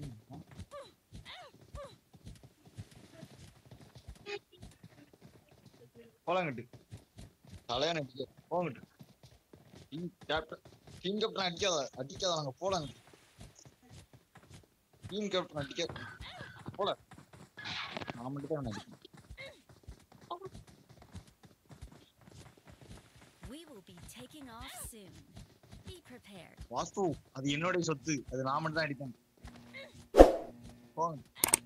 போலாங்கட்டு தலையான அடிக்க போங்கட்டு டீம் கேப்டன் டீம் கேப்டன் அடிக்காத அடிக்காத நாங்க போலாங்க டீம் கேப்டன் அடிக்க போல நான் மட்டும் தான் அடிக்கணும் We will be taking off soon. Be prepared. வாஸ்து அது என்னுடைய சொத்து அது நான் மட்டும் தான் அடிப்பேன் போங்க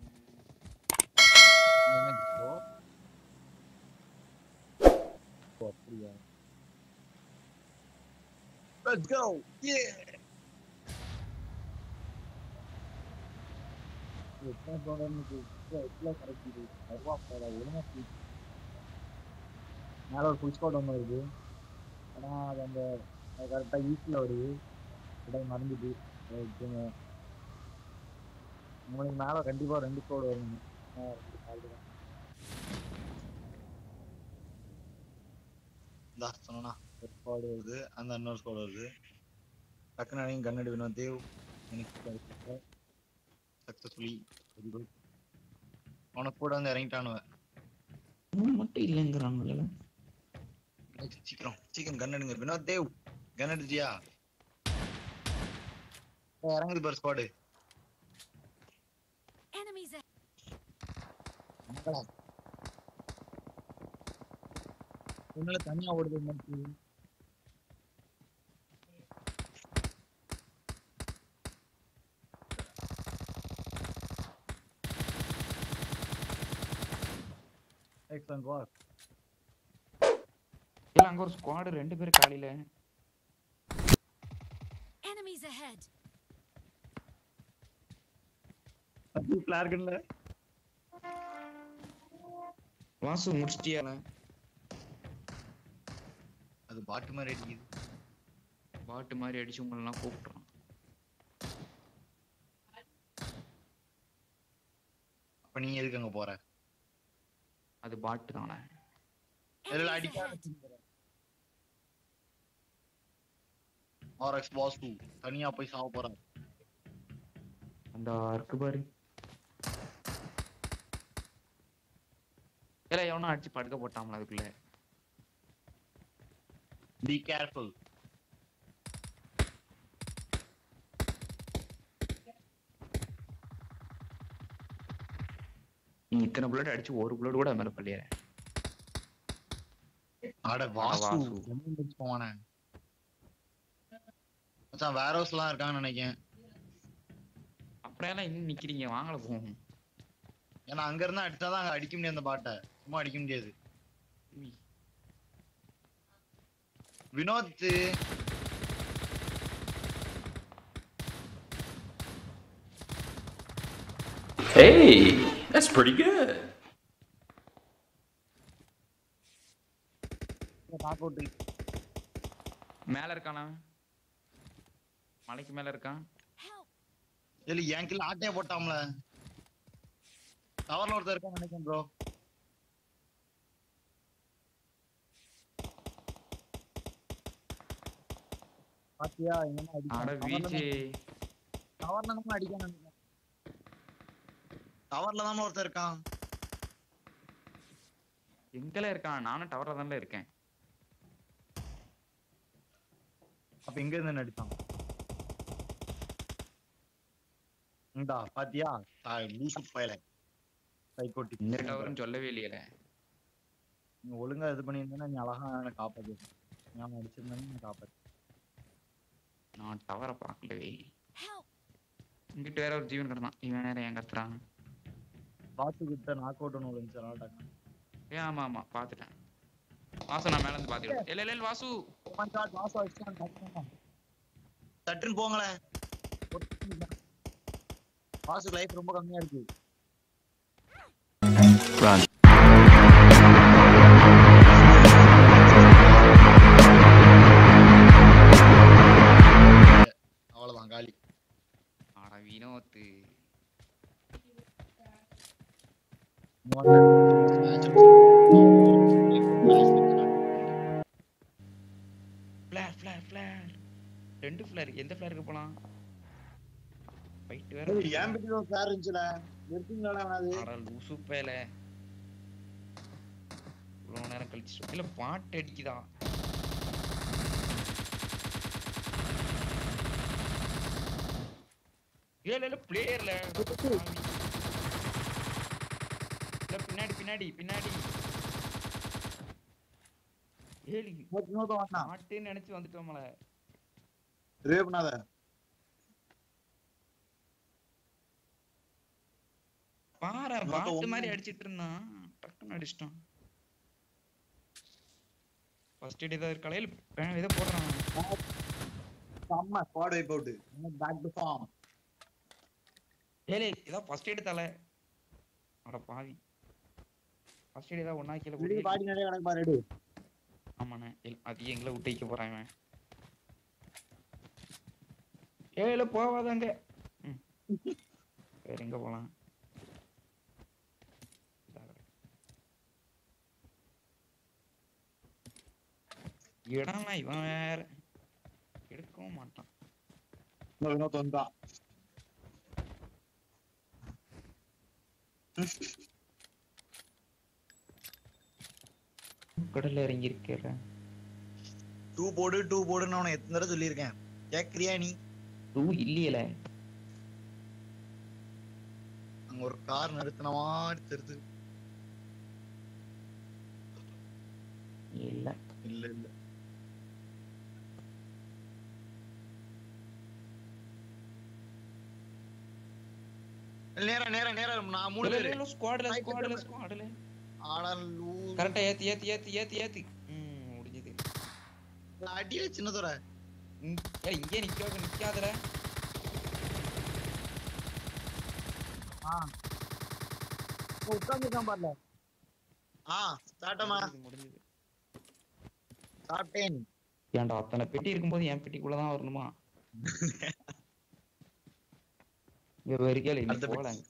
என்ன இப்போ? ஓ, அப்படியா Let's go! Yeah! எத்தனை தொடர்ந்து எவ்வளோ கிடைக்குது அருவா போட ஒழுங்கா போய் மேலே ஒரு ஃபுல் ஸ்குவாட் ஒன்று வருது ஆனால் அது அந்த கரெக்டாக ஈஸ்டில் வருது இடம் மறந்துட்டு வச்சுங்க உங்களுக்கு மேலே கண்டிப்பாக ரெண்டு ஸ்குவாட் வருங்க ஆ, ரெண்டு squad தான். இந்தா சொன்னா ஒரு ஸ்குவாட் வருது அந்த இன்னொரு ஸ்குவாட் வருது டக்குன்னு அணையும் கண்ணடி வினோத் தேவ் எனக்கு சக்ஸஸ்ஃபுல்லி வெரி குட் அவனுக்கு கூட வந்து இறங்கிட்டானுவ அவன் மட்டும் இல்லைங்கிறாங்கல்ல சீக்கிரம் சீக்கிரம் கன் எடுங்க வினோத் தேவ் கன் எடுத்தியா ஏய், இறங்குது பாரு ஸ்குவாடு Enemies ahead. உன்னால தனியா ஓடுது மாதிரி எக்ஸலன்ட் வார் இல்ல அங்க ஒரு ஸ்குவாடு ரெண்டு பேர் காலையில Enemies ahead. அது பிளார்கன்ல வாசு முடிச்சிட்டியா அது பாட்டு மாதிரி அடிக்குது பாட்டு மாதிரி அடிச்சு உங்களெல்லாம் கூப்பிட்டுறான் அப்ப நீ எதுக்கு அங்க போற அது பாட்டு தானே எல்லாம் Enemies அடிக்க ahead. ஆர்எக்ஸ் வாஸ்து தனியா போய் சாவ போறான் அந்த இருக்கு பாரு இல்ல எவனோ அடிச்சு படுக்க போட்டாங்களா அதுக்குள்ள பி கேர்ஃபுல் நீ இத்தனை புல்லட் அடிச்சு ஒரு புல்லட் கூட அது மேல பள்ளியற அட வாசு வாசு. ரொம்ப முடிச்சு போவானே மச்சான் வேர் ஹவுஸ்லாம் இருக்கான்னு நினைக்கிறேன் அப்புறம் எல்லாம் இன்னும் நிக்கிறீங்க வாங்கல போகும் ஏன்னா அங்க இருந்தா அடிச்சாதான் அங்க அடிக்க முடியாது அந்த பாட்டை சும்மா அடிக்க முடியாது Vinod Hey, that's pretty good. Knock out மேல இருக்கானா மலைக்கு மேல இருக்கான் Help. இல்ல என் கிட்ட ஆட்டையே போட்டாம்ல டவர்ல ஒருத்தர் இருக்கான்னு நினைக்கிறேன் ப்ரோ பாத்தியா எங்கன்னா அட வீச்சு டவர்ல நம்ம அடிக்க நினைக்கிறேன் டவர்ல தான் ஒருத்தர் இருக்கான் எங்கல இருக்கான் நானும் டவர்ல தான்ல இருக்கேன் அப்ப எங்க இருந்து அடிச்சான் இந்தா பாத்தியா லூசு பயல சைக்கோட்டி இந்த டவர்னு சொல்லவே இல்லையல நீ ஒழுங்கா இது பண்ணியிருந்தேன்னா நீ அழகா என்ன காப்பாத்து நான் அடிச்சிருந்தேன்னு நான் காப்பாத்து நான் டவரை பார்க்கலவே Help. இங்கிட்டு வேற ஒரு ஜீவன் கிடந்தான் இவன் வேற என் கத்துறான் பாத்து கிட்ட நாக் அவுட் ஒன்று விழுந்துச்சு அதனால டக்குனு. ஏ ஆமா ஆமா பாத்துட்டேன் வாசு நான் மேல இருந்து பாத்துக்கிட்டேன் இல்ல இல்ல இல்ல, Vasu Oh my God, Vasu அடிச்சிட்டான், அடிச்சிட்டான். சட்டுன்னு போங்களேன் வாசுக்கு லைஃப் ரொம்ப கம்மியா இருக்கு Run. அவ்வளவுதான் காலி ஆட வினோத்து ஃபிளேர் ஃபிளேர் ஃபிளேர் ரெண்டு ஃபிளேர் எந்த ஃபிளேருக்கு போலாம் ஃபைட் வேற ஏய், என் பிடி ஒரு கார் இருந்துச்சுல எடுத்தீங்களா அது அட லூசு பேல இவ்வளவு நேரம் கழிச்சு இல்ல பாட்டு அடிக்குதா இல்ல இல்ல பிளேயர்ல இல்ல பின்னாடி பின்னாடி பின்னாடி ஏலி இன்னொருத்தன் வந்தான் பாட்டுன்னு நினைச்சு வந்துட்டோம்ல ரிவே பண்ணாத பாரு இன்னொருத்தன் பாட்டு ஒண்ணு- மாதிரி அடிச்சிட்டு இருந்தான் டக்குன்னு அடிச்சிட்டான் ஃபர்ஸ்ட் எய்ட் ஏதாவது கலையில் இதை போடுறான் செம்ம squad vibe out back to form ஏலே இதான் ஃபர்ஸ்ட் எய்ட் தலை அட பாவி ஃபர்ஸ்ட் எய்ட் ஏதாவது ஒண்ணா கீழே விடி போட்டு பாடி நிறைய கணக்கு பாரு எடு ஆமாண்ணே இல்ல, அது எங்களை விட்டு வைக்க போறான் இவன் ஏல போவாதாங்க ம். வேற எங்க போலாம் இடம்னா இவன் வேற எடுக்கவும் மாட்டான் இன்னொரு இன்னொருத்தன் வந்தான் கடல்ல இறங்கி இருக்கிற டூ போடு டூ போடுன்னு அவனை எத்தனை தடவை சொல்லியிருக்கேன் கேக்குறியா நீ டூ இல்லையல அங்க ஒரு கார் நிறுத்தின மாதிரி தெரியுது இல்ல இல்ல இல்ல நேரா நேரா நேரா நான் மூணு பேரு ஸ்குவாட்ல Right ஸ்குவாட்ல side. ஸ்குவாட்ல ஆனா லூ- கரெக்டா ஏத்தி ஏத்தி ஏத்தி ஏத்தி ஏத்தி ம் முடிஞ்சது அடியில சின்னதோட இங்க ஏய், இங்கே நிக்க நிக்காதல உட்காந்துருக்கான் பாருல ஆ ஸ்டார்ட்டமா முடிஞ்சது, முடிஞ்சது சாப்பிட்டேன் ஏன்டா அத்தனை பெட்டி இருக்கும்போது என் பெட்டிக்குள்ளதான் வரணுமா இங்க வரைக்கும் நீ அடுத்த போல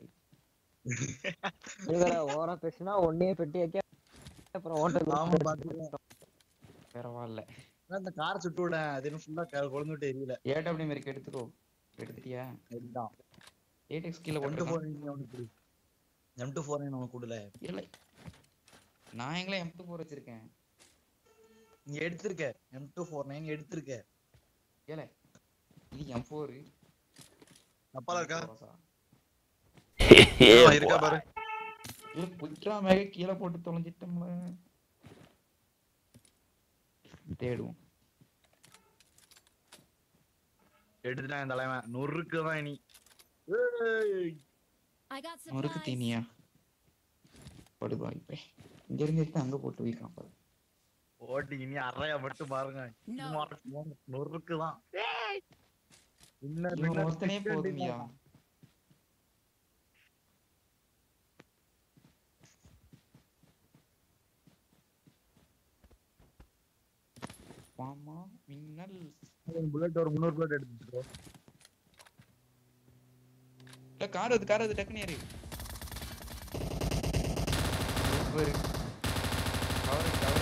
இவர ஓரா பேசினா ஒன்னே பெட்டி வைக்க அப்புறம் ஓட்ட ஆமா பாத்துக்கோ பரவாயில்ல இந்த கார் சுட்டு விட அது இன்னும் ஃபுல்லா குழந்துட்டு எரியல ஏடபிள்யூ மாரி எடுத்துக்கோ எடுத்துட்டியா இதுதான் ஏடெக்ஸ் கீழே எம் டூ போட்டு ஃபோர் அவனுக்கு கொடு எம் டூ ஃபோர் அவனுக்கு கொடுல இல்லை நான் எங்களே எம் ஃபோர் வச்சிருக்கேன் நீ எடுத்திருக்க எம் டூ ஃபோர் நைன் எடுத்திருக்க ஏல இது எம் ஃபோர் அப்பால இருக்கா yeah, ஆ, இருக்கா boy. பாரு இல்ல குற்றா மேக கீழே போட்டு தொலைஞ்சிட்டோம்ல தேடுவோம் எடுத்துட்டான் என் தலைவன் நொறுக்கு தான் இனி ஏய், I got முறுக்கு supplies. தீனியா படுவா இப்ப இங்க இருந்து எடுத்து அங்க போட்டு வைக்கலாம் பாரு ஓட்டி இனி அறையா மட்டும் பாருங்க No. நொறுக்கு தான் இன்னும் இவன் இன்னும் ஒருத்தனே chicken போதுமியா dinner. மாமா மின்னல் புல்லட் ஒரு முந்நூறு புல்லட் எடுத்துட்டு இல்ல கார் அது கார் அது டக்குனு ஏறு சூப்பர் கவர் கவர்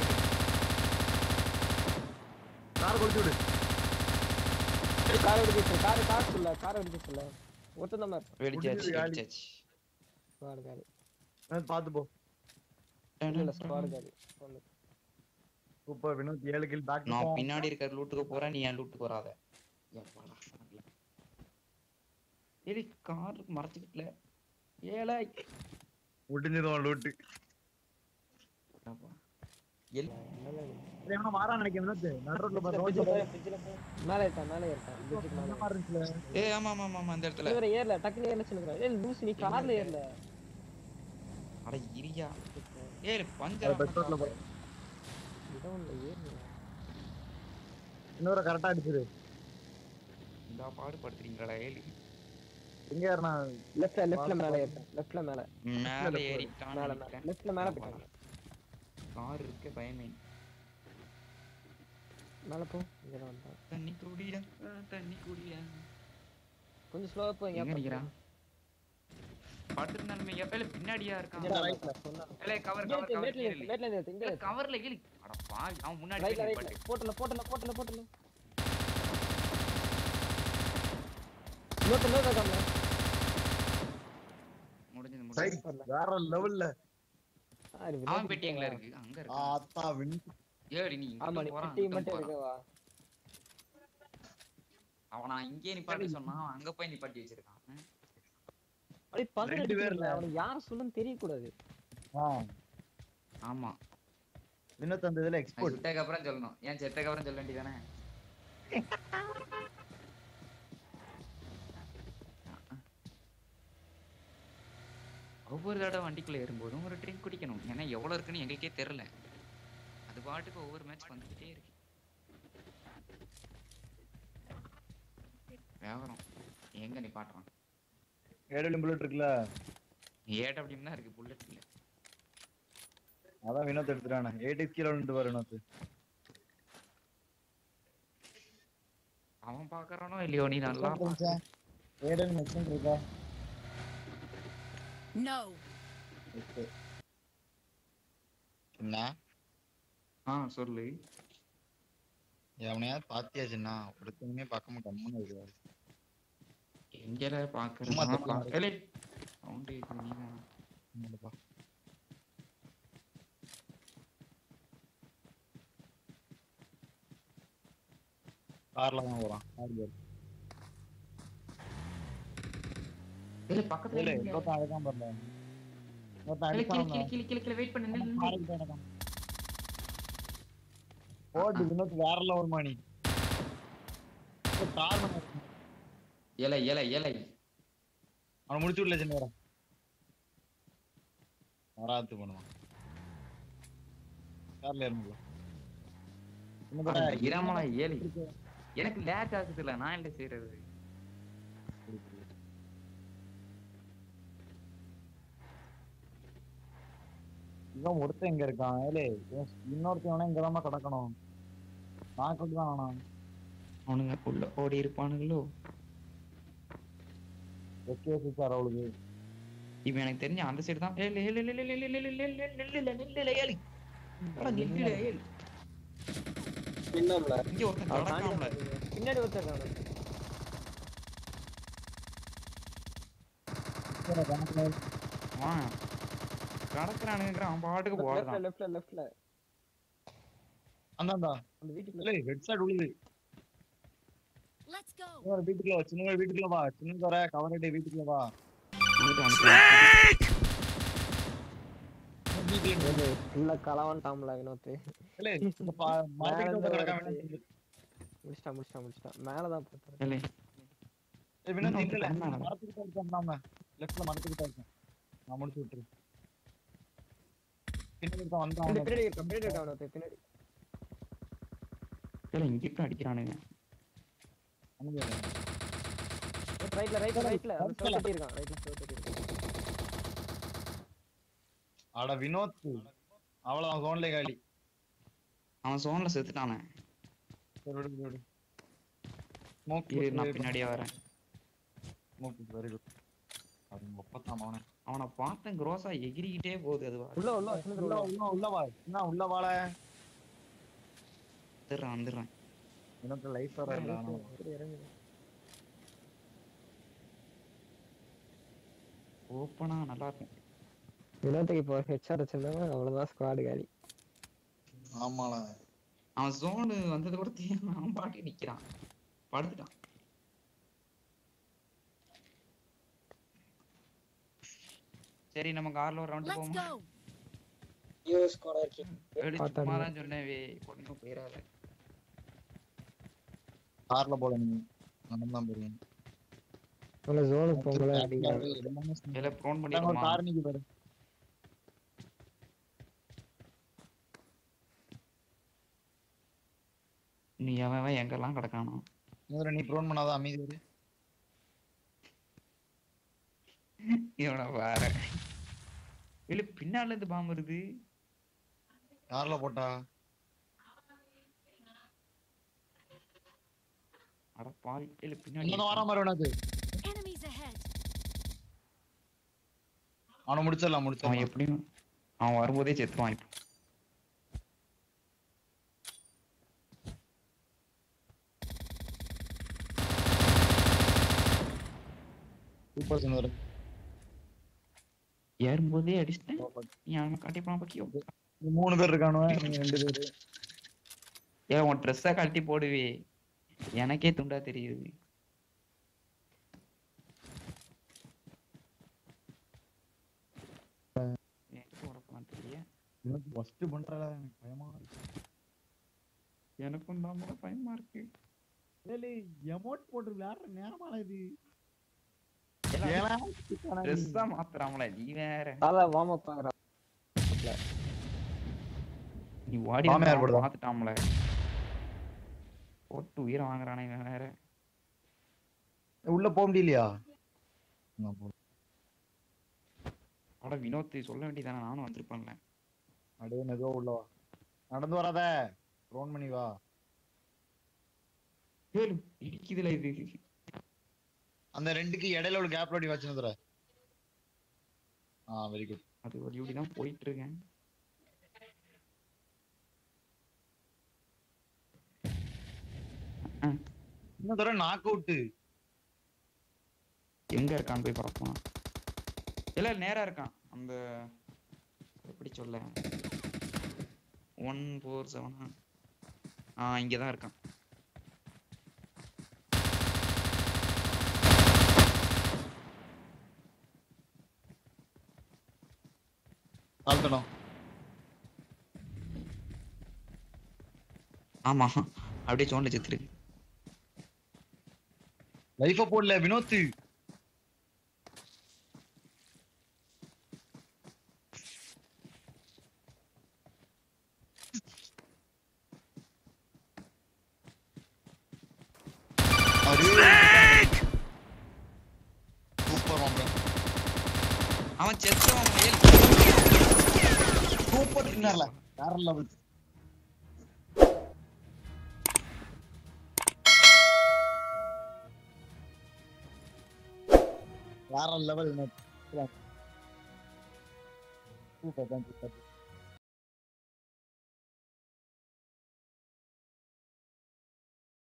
கார் கொடுத்து விடு கார் எடுத்து கார் கார் சொல்ல கார் எடுத்து சொல்ல ஒருத்தன் தான் மாதிரி வெடிச்சாச்சு முடிஞ்சது காலி. வெடிச்சாச்சு ஸ்குவாட் கார் நான் பாத்து போ இல்ல ஸ்குவாட் கார் சூப்பர் வினோத் ஏழு கில் பேக் நான் பின்னாடி இருக்கிற லூட்டுக்கு போறேன் நீ என் லூட்டுக்கு வராத எப்பாடா, வரல. ஏடி கார் மறைச்சுக்கிட்டல ஏழை முடிஞ்சதும் லூட்டு எல் எவனோ மாறான் நினைக்கிறேன் வினோத் நடுரோட்ல பாரு ரோட்ல மேல ஏறிட்டான் மேல ஏறிட்டான் பிரிட்ஜுக்கு மேல மாதிரி இருந்துச்சுல ஏ ஆமா ஆமா ஆமா அந்த இடத்துல இவர ஏறல டக்குனு ஏறல சொல்லுங்க ஏய் லூசு நீ கார்ல ஏறல அட இரியா ஏ அது பஞ்சர் பஸ் ரோட்ல பாரு இடம் ஒண்ணு ஏறல இன்னொரு கரெக்டா அடிச்சிரு இந்த பாடு படுத்துறீங்களா ஏழு எங்க ஏறினா லெஃப்ட்ல லெஃப்ட்ல மேல ஏறிட்டான் லெஃப்ட்ல மேல மேல ஏறிட்டான் மேல மேல லெஃப்ட்ல மேல போயிட்டான் கார் இருக்க பயமே மேல போ இங்க தான் வந்தான் தண்ணி குடிடா தண்ணி குடிடா கொஞ்சம் ஸ்லோவா போ எங்க எங்க நிக்கிறான் படுத்திருந்தாலுமே எப்பல பின்னாடியா இருக்கான் சொன்னா ஏலே கவர் இங்க கவர் இருக்கு, கவர் மேட்ல இருக்கு, மேட்ல இருக்கு, இங்க இருக்கு. கவர்ல கீழ அட பாவி அவன் முன்னாடி ரைட்ல போய் ரைட்ல பட்டு போட்டல போட்டல போட்டல போட்டல இன்னொருத்தன் இன்னொருத்தன் இருக்கான்ல Side. வேற லெவல்ல ஆ, நீ அவன் வினோத் பெட்டி கிட்ட எங்கல வா. இருக்கு அங்க இருக்கு ஆத்தா வின் ஏடி நீ ஆமா இங்கிட்டும் நீ போறான் பெட்டி அங்கிட்டும் மட்டும் போறான் இருக்கவா அவன் நான் இங்கே நிப்பாட்டி சொன்னா அவன் அங்க போய் நிப்பாட்டி வச்சிருக்கான் ம். அப்படியே பகல் ரெண்டு பேர்ல. அடிக்கிறதுல அவனுக்கு யார சொல்லுன்னு தெரியக்கூடாது ஆமா வினோத் அந்த இதுல நான் எக்ஸ்போர்ட் சுட்டதுக்கு அப்புறம் சொல்லணும் ஏன் செத்ததுக்கு அப்புறம் சொல்ல வேண்டியதானே ஒவ்வொரு தடவை வண்டிக்குள்ள ஏறும்போதும் ஒரு ட்ரிங்க் குடிக்கணும் ஏன்னா எவ்வளவு இருக்குன்னு எங்களுக்கே தெரியல அது பாட்டுக்கு ஒவ்வொரு மேட்ச் வந்துகிட்டே இருக்கு வியாபாரம் எங்க நிப்பாட்டுறான் ஏழு புல்லட் இருக்குல்ல ஏட் அப்படின்னு தான் இருக்கு புல்லட் இல்ல அதான் வினோத் எடுத்துட்டானே எயிட்டி கிலோ நின்று வர வினோத் அவன் பாக்குறானோ இல்லையோ நீ நல்லா பாக்குற. ஏடன் மெஷின் இருக்கா No. என்ன ஆ சொல்லு எவனையாவது பாத்தியா சின்ன ஒருத்தனுமே பார்க்க மாட்டான் கம்முன்னு இருக்காரு எங்கல சும்மா பாக்குறேன் தப்பா ஏலே சவுண்ட் கேக்குது நீ தான் ஆமாப்பா. கார்ல தான் போறான் கார்ல இருக்கு. ஏலே பக்கத்துல இல்ல இல்ல. இன்னொருத்தன் அழகாம வரல இன்னொருத்தன் ஏலே, கீழ அடிச்சான் கீழ கீழ கீழ கீழ வெயிட் பண்ணு நில்லு, நில்லு. காருக்கு போய் நடக்கான். ஓட்டு வினோத் வேற லெவல் மாணி காரணம் ஏலே ஏலே ஏலே அவனை முடிச்சு விடல சின்ன நேரம் வராத்து பண்ணுவான் கார்ல ஏறணும் அட, இராமலா ஏலே எனக்கு லேட் ஆகுது இல்ல நான் என்ன செய்யறது இவன் ஒருத்தன் இங்க இருக்கான் ஏலே இவன் இன்னொருத்தன் வேணா இங்கதாம்மா கிடக்கணும் நான் கொண்டு தான் வேணாம் அவனுங்க உள்ள ஓடி இருப்பானுங்களோ எஸ்கே சார் அவளுக்கு இவன் எனக்கு தெரிஞ்ச அந்த சைடு தான் ஏலே ஏலே ஏலே ஏலே ஏலே ஏலே ஏலே ஏலே ஏலே ஏலே ஏலே ஏலே அட, நில்லுல, ஏலே. பின்னம்ல இங்க ஒருத்தன் அவன் தாண்டி கடக்காமல வந்தான். பின்னாடி ஒருத்தர் இருக்கான் அவன் கடக்குறானுங்கிற அவன் பாட்டுக்கு லெஃப்ட்ல போடுறான் லெஃப்ட்ல லெஃப்ட்ல அந்தாண்டா அந்த வீட்டுக்குள்ள இல்ல ஹெட்செட் விழுது Let's go. சின்ன வீட்டுக்குள்ள வா சின்ன வீட்டுக்குள்ள வா சின்ன தர கவரடி வீட்டுக்குள்ள வா வந்துட்டு வந்துட்டு. ஃபுல்லா களவான்ட்டாம்ல வினோத் இல்ல இந்த பா- மரத்துக்கு வந்து கிடக்காம என்ன சொல்லுது? முடிச்சிட்டா முடிச்சிட்டா முடிச்சிட்டா மேலதான் பார்த்தாரு ஏலே ஏய், வினோத் இன்னும் இல்ல, இல்ல. பண்ணானே. மரத்துக்கிட்ட இருக்கான் நாம. leftல மரத்துக்கிட்ட இருக்கான். நான் முடிச்சு விட்டுரு. பின்னாடி ஒருத்தன் வந்தான் பின்னாடி அவனை. பின்னாடி இருக்கான் பின்னாடி இருக்கான் வினோத் பின்னாடி ஏலே இங்கிட்டும் அடிக்கிறானுங்க அனுப்பி விடு. ரைட்ல ரைட்ல ரைட்ல அந்த Right ல. செவத்தி இருக்கான் ரைட்ல செவத்தி இருக்கான் அட வினோத் அவ்வளவுதான் zone-லே காலி அவன் சோன்ல செத்துட்டானே சரி, விடு, விடு, விடு. Smoke இரு நான் போட்டு, பின்னாடியே வரேன் smoke போட்டு, very good. அது உங்க அப்பதான் அவனை. அவனை பார்த்தேன் குரோசா எகிரிக்கிட்டே போகுது அது உள்ள உள்ள சின்னது உள்ள, உள்ள உள்ள, உள்ள வா. என்ன, உள்ள வாழ. வந்துடுறான் வந்துடுறான் வினோத் life வேற இல்ல, ஆனா. சரி, இறங்குது ஓப்பனா நல்லா இருக்கும் வினோத்துக்கு இப்போ ஹெச்ஆர் வச்சிருந்தவன் அவ்வளவுதான் ஸ்குவாடு காலி ஆமாடா. அவன் ஜோனு வந்தது கூட தெரியாம அவன் பாட்டி நிக்கிறான் படுத்துட்டான் சரி நம்ம கார்ல ஒரு ரவுண்ட் Let's போவோமா go. யூஎஸ் ஸ்குவாடா இருக்கு ஏடி பார்த்தா சும்மா நீ. தான் சொன்னேன் வே ஒண்ணும் போயிடாத கார்ல போல நீ நடந்தான் போறீங்க உள்ள ஜோனுக்கு போகல எல்லாமே smoke. இல்ல ப்ரோன் அங்க ஒரு பண்ணிடுமா கார் நிக்குது பாரு. நீ அவன் அவன் எங்கெல்லாம் கிடக்கானோ முதல்ல நீ ப்ரோன் பண்ணாதான் அமைதி இரு. இவனை வேற இல்ல பின்னால இருந்து பாம்பு வருது யார்ல போட்டா அட பாவி இல்ல பின்னாடி இன்னும் வராம பாரு உனக்கு Enemies ahead. அவனை முடிச்சிடலாம் அவன் முடிச்சிடலாம் எப்படியும் அவன் வரும்போதே செத்துவான் இப்போ சூப்பர் சின்ன ஏறும்போதே அடிச்சிட்டேன் நீ அவனை காட்டி போன பக்கியோ நீ மூணு பேர் இருக்கானுவ நீங்க ரெண்டு பேரு ஏன் உன் ட்ரெஸ்ஸை கழட்டி போடுவே எனக்கே துண்டா தெரியுது என்கிட்ட வரப்போலாம் தெரியல எனக்கு ஃபர்ஸ்ட் பண்றல எனக்கு பயமா இருக்கு எனக்கும் தான் போல பயமா இருக்கு ஏலே எமோட் போட்டு விளையாடுற நேரமால இது ட்ரெஸ்ஸா மாத்துறாமல நீ வேற காலை வார்ம் அப் ஆகுறா நீ ஓடி மாமா யார் போடுதா? மாத்துட்டாமல போட்டு உயிரை வாங்குறானே இவன் வேற உள்ள போக முடியலையா அட வினோத் சொல்ல வேண்டியதானே நானும் வந்திருப்பேன்ல அடே மெதுவா உள்ள வா நடந்து வராத ரோன் பண்ணி வா ஏழு இடிக்குதுல இது அந்த ரெண்டுக்கு இடையில ஒரு கேப் ஓடி வச்சுனதுற ஆ வெரி குட் அது ஒரு டியூட்டி தான் போயிட்டு இருக்கேன் இன்னும் தடவை நாக் அவுட் எங்க இருக்கான்னு போய் பார்ப்போம் இல்ல நேரா இருக்கான் அந்த எப்படி சொல்ல ஒன் ஃபோர் செவன் ஆ இங்கதான் இருக்கான் தாழ்த்தணும் ஆமா அப்படியே சோண்ட செத்துரு லைஃப போடல வினோத் சூப்பர் மாப்ள அவன் செத்துவான் முயல் சூப்பர் டின்னர்ல வேற லெவல் வேற லெவல் சூப்பர் தேங்க்யூ